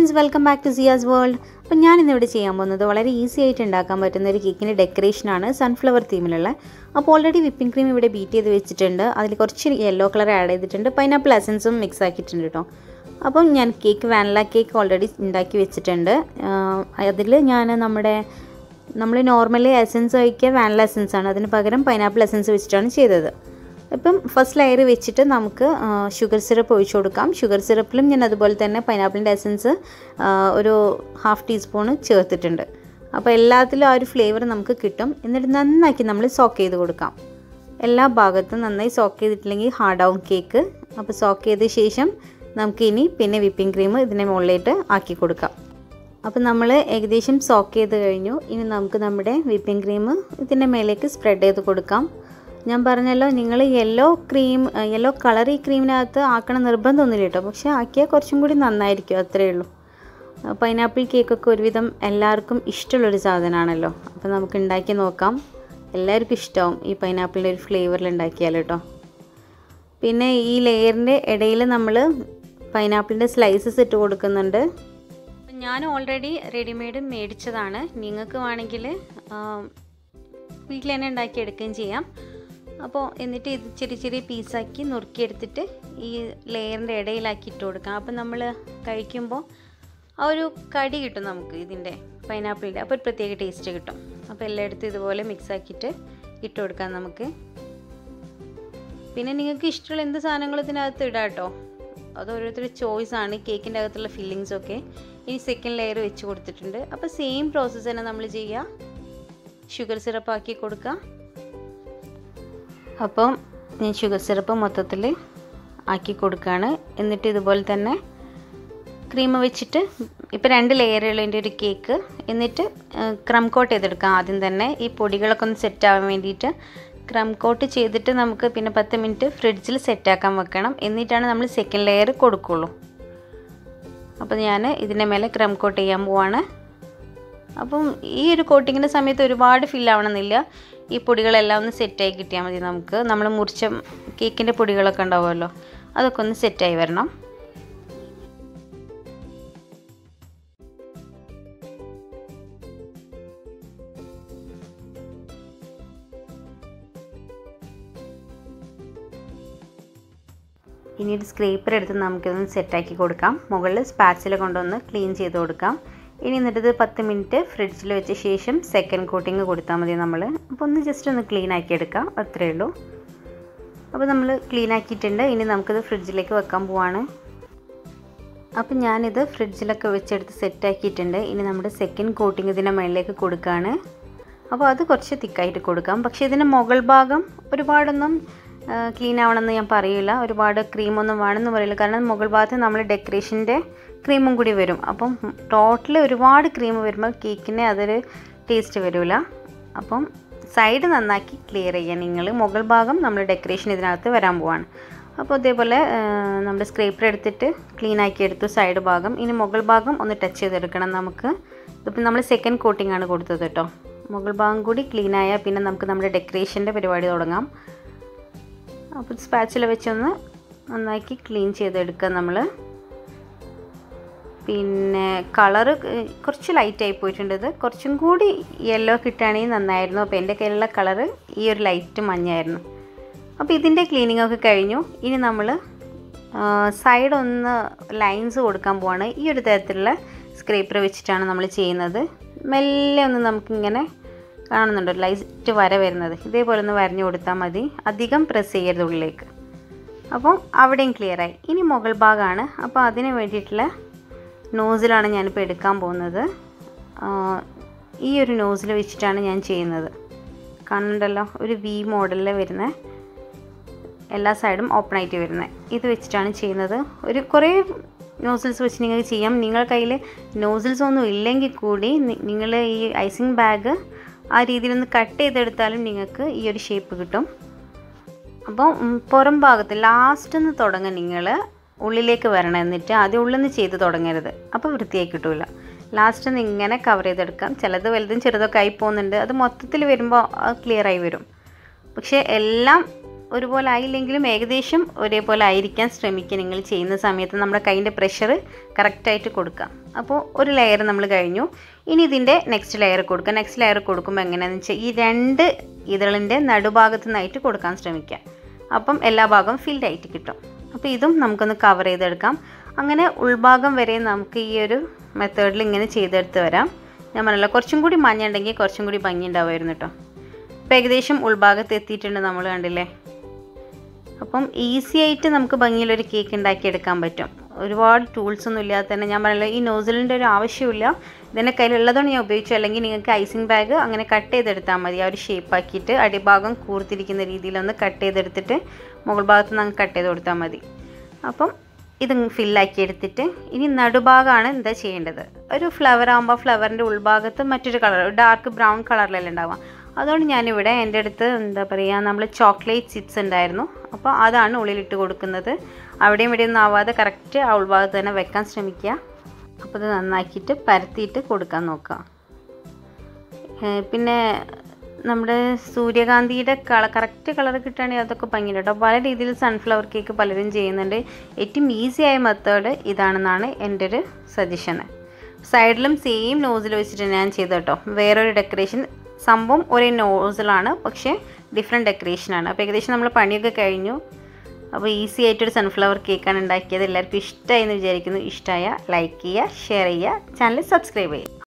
friends welcome back to Siya's world അപ്പോൾ ഞാൻ ഇന്നിവിടെ ചെയ്യാൻ പോകുന്നത് വളരെ ഈസി ആയിട്ട് ഉണ്ടാക്കാൻ പറ്റുന്ന ഒരു കേക്കിൻ്റെ ഡെക്കറേഷനാണ് സൺഫ്ലവർ തീമിലുള്ള അപ്പോൾ ഓൾറെഡി വിപ്പിംഗ് ക്രീം ഇവിടെ ബീറ്റ് ചെയ്ത് വെച്ചിട്ടുണ്ട് അതിൽ കുറച്ച് യെല്ലോ കളർ ആഡ് ചെയ്തിട്ടുണ്ട് പൈനാപ്പിൾ എസൻസും മിക്സ് ആക്കിയിട്ടുണ്ട് കേട്ടോ അപ്പം ഞാൻ കേക്ക് വാനില കേക്ക് ഓൾറെഡി ഉണ്ടാക്കി വെച്ചിട്ടുണ്ട് അതിൽ ഞാൻ നമ്മുടെ നമ്മൾ നോർമലി എസൻസ് ഒഴിക്കുക വാനില എസൻസ് ആണ് അതിന് പകരം പൈനാപ്പിൾ എസൻസ് വെച്ചിട്ടാണ് ചെയ്തത് ഇപ്പം ഫസ്റ്റ് ലെയർ വെച്ചിട്ട് നമുക്ക് ഷുഗർ സിറപ്പ് ഒഴിച്ചു കൊടുക്കാം ഷുഗർ സിറപ്പിലും ഞാൻ അതുപോലെ തന്നെ പൈനാപ്പിളിൻ്റെ എസൻസ് ഒരു ഹാഫ് ടീസ്പൂണ് ചേർത്തിട്ടുണ്ട് അപ്പോൾ എല്ലാത്തിലും ആ ഒരു ഫ്ലേവർ നമുക്ക് കിട്ടും എന്നിട്ട് നന്നാക്കി നമ്മൾ സോക്ക് ചെയ്ത് കൊടുക്കാം എല്ലാ ഭാഗത്തും നന്നായി സോക്ക് ചെയ്തിട്ടില്ലെങ്കിൽ ഹാർഡാവും കേക്ക് അപ്പോൾ സോക്ക് ചെയ്ത ശേഷം നമുക്ക് ഇനി പിന്നെ വിപ്പിംഗ് ക്രീം ഇതിനെ മുകളിലേക്ക് ആക്കി കൊടുക്കാം അപ്പോൾ നമ്മൾ ഏകദേശം സോക്ക് ചെയ്ത് കഴിഞ്ഞു ഇനി നമുക്ക് നമ്മുടെ വിപ്പിംഗ് ക്രീം ഇതിൻ്റെ മേലേക്ക് സ്പ്രെഡ് ചെയ്ത് കൊടുക്കാം ഞാൻ പറഞ്ഞല്ലോ നിങ്ങൾ യെല്ലോ ക്രീം യെല്ലോ കളർ ഈ ക്രീമിനകത്ത് ആക്കണം നിർബന്ധമൊന്നുമില്ല കേട്ടോ പക്ഷേ ആക്കിയാൽ കുറച്ചും കൂടി നന്നായിരിക്കും അത്രയേ ഉള്ളൂ പൈനാപ്പിൾ കേക്കൊക്കെ ഒരുവിധം എല്ലാവർക്കും ഇഷ്ടമുള്ളൊരു സാധനമാണല്ലോ അപ്പോൾ നമുക്ക് ഉണ്ടാക്കി നോക്കാം എല്ലാവർക്കും ഇഷ്ടമാവും ഈ പൈനാപ്പിളിൻ്റെ ഒരു ഫ്ലേവറിൽ ഉണ്ടാക്കിയാൽ കേട്ടോ പിന്നെ ഈ ലെയറിൻ്റെ ഇടയിൽ നമ്മൾ പൈനാപ്പിളിൻ്റെ സ്ലൈസസ് ഇട്ട് കൊടുക്കുന്നുണ്ട് ഞാൻ ഓൾറെഡി റെഡിമെയ്ഡ് മേടിച്ചതാണ് നിങ്ങൾക്ക് വേണമെങ്കിൽ വീട്ടിൽ തന്നെ ഉണ്ടാക്കി എടുക്കുകയും ചെയ്യാം അപ്പോൾ എന്നിട്ട് ഇത് ചെറിയ ചെറിയ പീസാക്കി നുറുക്കിയെടുത്തിട്ട് ഈ ലെയറിൻ്റെ ഇടയിലാക്കി ഇട്ട് കൊടുക്കാം അപ്പോൾ നമ്മൾ കഴിക്കുമ്പോൾ ആ ഒരു കടി കിട്ടും നമുക്ക് ഇതിൻ്റെ പൈനാപ്പിളിൻ്റെ അപ്പോൾ ഒരു പ്രത്യേക ടേസ്റ്റ് കിട്ടും അപ്പോൾ എല്ലായിടത്തും ഇതുപോലെ മിക്സ് ആക്കിയിട്ട് ഇട്ട് കൊടുക്കാം നമുക്ക് പിന്നെ നിങ്ങൾക്ക് ഇഷ്ടമുള്ള എന്ത് സാധനങ്ങളും ഇതിനകത്ത് ഇടാം കേട്ടോ അത് ഓരോരുത്തരുടെ ചോയ്സ് ആണ് കേക്കിൻ്റെ അകത്തുള്ള ഫില്ലിങ്സ് ഒക്കെ ഇനി സെക്കൻഡ് ലെയർ വെച്ച് കൊടുത്തിട്ടുണ്ട് അപ്പോൾ സെയിം പ്രോസസ്സ് തന്നെ നമ്മൾ ചെയ്യുക ഷുഗർ സിറപ്പ് ആക്കി കൊടുക്കുക അപ്പം ഞാൻ ഷുഗർ സിറപ്പ് മൊത്തത്തിൽ ആക്കി കൊടുക്കുകയാണ് എന്നിട്ട് ഇതുപോലെ തന്നെ ക്രീം വെച്ചിട്ട് ഇപ്പോൾ രണ്ട് ലെയറുള്ളതിൻ്റെ ഒരു കേക്ക് എന്നിട്ട് ക്രം കോട്ട് ചെയ്തെടുക്കാം ആദ്യം തന്നെ ഈ പൊടികളൊക്കെ ഒന്ന് സെറ്റ് ആവാൻ വേണ്ടിയിട്ട് ക്രം കോട്ട് ചെയ്തിട്ട് നമുക്ക് പിന്നെ പത്ത് മിനിറ്റ് ഫ്രിഡ്ജിൽ സെറ്റാക്കാൻ വെക്കണം എന്നിട്ടാണ് നമ്മൾ സെക്കൻഡ് ലെയർ കൊടുക്കുള്ളൂ അപ്പോൾ ഞാൻ ഇതിൻ്റെ മേലെ ക്രം കോട്ട് ചെയ്യാൻ പോവാണ് അപ്പം ഈ ഒരു കോട്ടിങ്ങിൻ്റെ സമയത്ത് ഒരുപാട് ഫില്ലാവണമെന്നില്ല ഈ പൊടികളെല്ലാം ഒന്ന് സെറ്റായി കിട്ടിയാൽ മതി നമുക്ക് നമ്മൾ മുറിച്ച കേക്കിൻ്റെ പൊടികളൊക്കെ ഉണ്ടാവുമല്ലോ അതൊക്കെ ഒന്ന് സെറ്റായി വരണം ഇനി ഒരു സ്ക്രേപ്പർ എടുത്ത് നമുക്കിതൊന്ന് സെറ്റാക്കി കൊടുക്കാം മുകളിൽ സ്പാച്ചിൽ കൊണ്ടൊന്ന് ക്ലീൻ ചെയ്ത് കൊടുക്കാം ഇനി എന്നിട്ട് പത്ത് മിനിറ്റ് ഫ്രിഡ്ജിൽ വെച്ച ശേഷം സെക്കൻഡ് കോട്ടിങ് കൊടുത്താൽ മതി നമ്മൾ അപ്പോൾ ഒന്ന് ജസ്റ്റ് ഒന്ന് ക്ലീൻ ആക്കി എടുക്കാം അത്രയേ ഉള്ളൂ അപ്പോൾ നമ്മൾ ക്ലീൻ ആക്കിയിട്ടുണ്ട് ഇനി നമുക്കിത് ഫ്രിഡ്ജിലേക്ക് വെക്കാൻ പോവാണ് അപ്പോൾ ഞാനിത് ഫ്രിഡ്ജിലൊക്കെ വെച്ചെടുത്ത് സെറ്റ് ആക്കിയിട്ടുണ്ട് ഇനി നമ്മുടെ സെക്കൻഡ് കോട്ടിങ് ഇതിൻ്റെ മുകളിലേക്ക് കൊടുക്കുകയാണ് അപ്പോൾ അത് കുറച്ച് തിക്കായിട്ട് കൊടുക്കാം പക്ഷേ ഇതിൻ്റെ മുകൾ ഭാഗം ഒരുപാടൊന്നും ക്ലീൻ ആവണമെന്ന് ഞാൻ പറയില്ല ഒരുപാട് ക്രീമൊന്നും വേണമെന്ന് പറയില്ല കാരണം മുകൾ ഭാഗത്ത് നമ്മൾ ഡെക്കറേഷൻ്റെ ക്രീമും കൂടി വരും അപ്പം ടോട്ടൽ ഒരുപാട് ക്രീം വരുമ്പോൾ കേക്കിന് അതൊരു ടേസ്റ്റ് വരില്ല അപ്പം സൈഡ് നന്നാക്കി ക്ലിയർ ചെയ്യാൻ നിങ്ങൾ മുകൾ ഭാഗം നമ്മൾ ഡെക്കറേഷൻ ഇതിനകത്ത് വരാൻ പോവാണ് അപ്പോൾ അതേപോലെ നമ്മുടെ സ്ക്രേപ്പർ എടുത്തിട്ട് ക്ലീൻ ആക്കി എടുത്തു സൈഡ് ഭാഗം ഇനി മുകൾ ഭാഗം ഒന്ന് ടച്ച് ചെയ്തെടുക്കണം നമുക്ക് ഇതിപ്പോൾ നമ്മൾ സെക്കൻഡ് കോട്ടിംഗ് ആണ് കൊടുത്തത് കേട്ടോ മുകൾ ഭാഗം കൂടി ക്ലീൻ ആയാൽ പിന്നെ നമുക്ക് നമ്മുടെ ഡെക്കറേഷൻ്റെ പരിപാടി തുടങ്ങാം അപ്പോൾ സ്പാച്ചിൽ വെച്ചൊന്ന് നന്നാക്കി ക്ലീൻ ചെയ്തെടുക്കുക നമ്മൾ പിന്നെ കളറ് കുറച്ച് ലൈറ്റായി പോയിട്ടുണ്ട് ഇത് കുറച്ചും കൂടി യെല്ലോ കിട്ടുകയാണെങ്കിൽ നന്നായിരുന്നു അപ്പോൾ എൻ്റെ കയ്യിലുള്ള കളറ് ഈ ഒരു ലൈറ്റ് മഞ്ഞായിരുന്നു അപ്പോൾ ഇതിൻ്റെ ക്ലീനിങ് ഒക്കെ കഴിഞ്ഞു ഇനി നമ്മൾ സൈഡ് ഒന്ന് ലൈൻസ് കൊടുക്കാൻ പോവാണ് ഈ ഒരു തരത്തിലുള്ള സ്ക്രേപ്പർ വെച്ചിട്ടാണ് നമ്മൾ ചെയ്യുന്നത് മെല്ലെ ഒന്ന് നമുക്കിങ്ങനെ കാണുന്നുണ്ടോ ലൈറ്റ് വര വരുന്നത് ഇതേപോലെ ഒന്ന് വരഞ്ഞു കൊടുത്താൽ മതി അധികം പ്രസ് ചെയ്യരുത് ഉള്ളിലേക്ക് അപ്പം അവിടെയും ക്ലിയറായി ഇനി മുകൾ ഭാഗമാണ് അപ്പോൾ അതിന് വേണ്ടിയിട്ടുള്ള നോസിലാണ് ഞാനിപ്പോൾ എടുക്കാൻ പോകുന്നത് ഈ ഒരു നോസിൽ വെച്ചിട്ടാണ് ഞാൻ ചെയ്യുന്നത് കാണുന്നുണ്ടല്ലോ ഒരു വി മോഡലിൽ വരുന്ന എല്ലാ സൈഡും ഓപ്പൺ ആയിട്ട് വരുന്നത് ഇത് വെച്ചിട്ടാണ് ചെയ്യുന്നത് ഒരു കുറേ നോസിൽസ് വെച്ച് നിങ്ങൾക്ക് ചെയ്യാം നിങ്ങളുടെ കയ്യിൽ നോസിൽസ് ഒന്നും ഇല്ലെങ്കിൽ കൂടി നിങ്ങൾ ഈ ഐസിങ് ബാഗ് ആ രീതിയിലൊന്ന് കട്ട് ചെയ്തെടുത്താലും നിങ്ങൾക്ക് ഈ ഒരു ഷേപ്പ് കിട്ടും അപ്പോൾ പുറം ഭാഗത്ത് ലാസ്റ്റ് നിന്ന് തുടങ്ങുക നിങ്ങൾ ഉള്ളിലേക്ക് വരണം എന്നിട്ട് ആദ്യം ഉള്ളിൽ നിന്ന് ചെയ്ത് തുടങ്ങരുത് അപ്പോൾ വൃത്തിയായി കിട്ടില്ല ലാസ്റ്റ് നിന്ന് ഇങ്ങനെ കവർ ചെയ്തെടുക്കാം ചിലത് വലുതും ചെറുതൊക്കെ ആയി പോകുന്നുണ്ട് അത് മൊത്തത്തിൽ വരുമ്പോൾ ക്ലിയർ ആയി വരും പക്ഷേ എല്ലാം ഒരുപോലെ ആയില്ലെങ്കിലും ഏകദേശം ഒരേപോലെ ആയിരിക്കാൻ ശ്രമിക്കുക നിങ്ങൾ ചെയ്യുന്ന സമയത്ത് നമ്മുടെ കൈൻ്റെ പ്രഷർ കറക്റ്റായിട്ട് കൊടുക്കാം അപ്പോൾ ഒരു ലെയർ നമ്മൾ കഴിഞ്ഞു ഇനി ഇതിൻ്റെ നെക്സ്റ്റ് ലെയർ കൊടുക്കുക നെക്സ്റ്റ് ലെയർ കൊടുക്കുമ്പോൾ എങ്ങനെയാണെന്ന് വെച്ചാൽ ഈ രണ്ട് ഇതളിൻ്റെ നടുഭാഗത്തു നിന്നായിട്ട് കൊടുക്കാൻ ശ്രമിക്കുക അപ്പം എല്ലാ ഭാഗവും ഫിൽഡ് ആയിട്ട് കിട്ടും അപ്പോൾ ഇതും നമുക്കൊന്ന് കവർ ചെയ്തെടുക്കാം അങ്ങനെ ഉൾഭാഗം വരെ നമുക്ക് ഈ ഒരു മെത്തേഡിൽ ഇങ്ങനെ ചെയ്തെടുത്ത് വരാം ഞാൻ പറഞ്ഞല്ലോ കുറച്ചും കൂടി മഞ്ഞ ഉണ്ടെങ്കിൽ കുറച്ചും കൂടി ഭംഗി ഉണ്ടാവുമായിരുന്നു കേട്ടോ ഇപ്പോൾ ഏകദേശം ഉൾഭാഗത്ത് എത്തിയിട്ടുണ്ട് നമ്മൾ കണ്ടില്ലേ അപ്പം ഈസി ആയിട്ട് നമുക്ക് ഭംഗിയിലൊരു കേക്ക് ഉണ്ടാക്കിയെടുക്കാൻ പറ്റും ഒരുപാട് ടൂൾസ് ഒന്നും ഇല്ലാതെ തന്നെ ഞാൻ പറഞ്ഞല്ലോ ഈ നോസിലിൻ്റെ ഒരു ആവശ്യമില്ല ഇതിൻ്റെ കയ്യിലുള്ളതാണ് ഞാൻ ഉപയോഗിച്ചു അല്ലെങ്കിൽ നിങ്ങൾക്ക് ഐസിങ് ബാഗ് അങ്ങനെ കട്ട് ചെയ്തെടുത്താൽ മതി ആ ഒരു ഷേപ്പ് ആക്കിയിട്ട് അടിഭാഗം കൂർത്തിരിക്കുന്ന രീതിയിലൊന്ന് കട്ട് ചെയ്തെടുത്തിട്ട് മുകൾ ഭാഗത്ത് നിന്ന് കട്ട് ചെയ്ത് കൊടുത്താൽ മതി അപ്പം ഇത് ഫില്ലാക്കി എടുത്തിട്ട് ഇനി നടുഭാഗമാണ് എന്താ ചെയ്യേണ്ടത് ഒരു ഫ്ലവർ ആകുമ്പോൾ ഫ്ലവറിൻ്റെ ഉൾഭാഗത്ത് മറ്റൊരു കളർ ഡാർക്ക് ബ്രൗൺ കളറിലല്ലേ ഉണ്ടാവുക അതുകൊണ്ട് ഞാനിവിടെ എൻ്റെ അടുത്ത് എന്താ പറയുക നമ്മൾ ചോക്ലേറ്റ് ചിപ്സ് ഉണ്ടായിരുന്നു അപ്പോൾ അതാണ് ഉള്ളിലിട്ട് കൊടുക്കുന്നത് അവിടെയും ഇവിടെയും ഒന്നും ആവാതെ കറക്റ്റ് ആ ഉൾഭാഗത്ത് തന്നെ വെക്കാൻ ശ്രമിക്കുക അപ്പോൾ ഇത് നന്നാക്കിയിട്ട് പരത്തിയിട്ട് കൊടുക്കാൻ നോക്കുക പിന്നെ നമ്മുടെ സൂര്യകാന്തിയുടെ കളർ കറക്റ്റ് കളർ കിട്ടുകയാണെങ്കിൽ അതൊക്കെ ഭംഗിയുണ്ട് കേട്ടോ പല രീതിയിൽ സൺഫ്ലവർ കേക്ക് പലരും ചെയ്യുന്നുണ്ട് ഏറ്റവും ഈസി ആയ മെത്തേഡ് ഇതാണെന്നാണ് എൻ്റെ ഒരു സജഷന് സൈഡിലും സെയിം നോസിൽ വെച്ചിട്ട് ഞാൻ ചെയ്തു കേട്ടോ വേറൊരു ഡെക്കറേഷൻ സംഭവം ഒരേ നോസിലാണ് പക്ഷേ ഡിഫറെൻറ്റ് ഡെക്കറേഷനാണ് അപ്പോൾ ഏകദേശം നമ്മൾ പണിയൊക്കെ കഴിഞ്ഞു അപ്പോൾ ഈസി ആയിട്ടൊരു സൺഫ്ലവർ കേക്കാണ് ഉണ്ടാക്കിയത് എല്ലാവർക്കും ഇഷ്ടമായി എന്ന് വിചാരിക്കുന്നു ഇഷ്ടമായ ലൈക്ക് ചെയ്യുക ഷെയർ ചെയ്യുക ചാനൽ സബ്സ്ക്രൈബ് ചെയ്യുക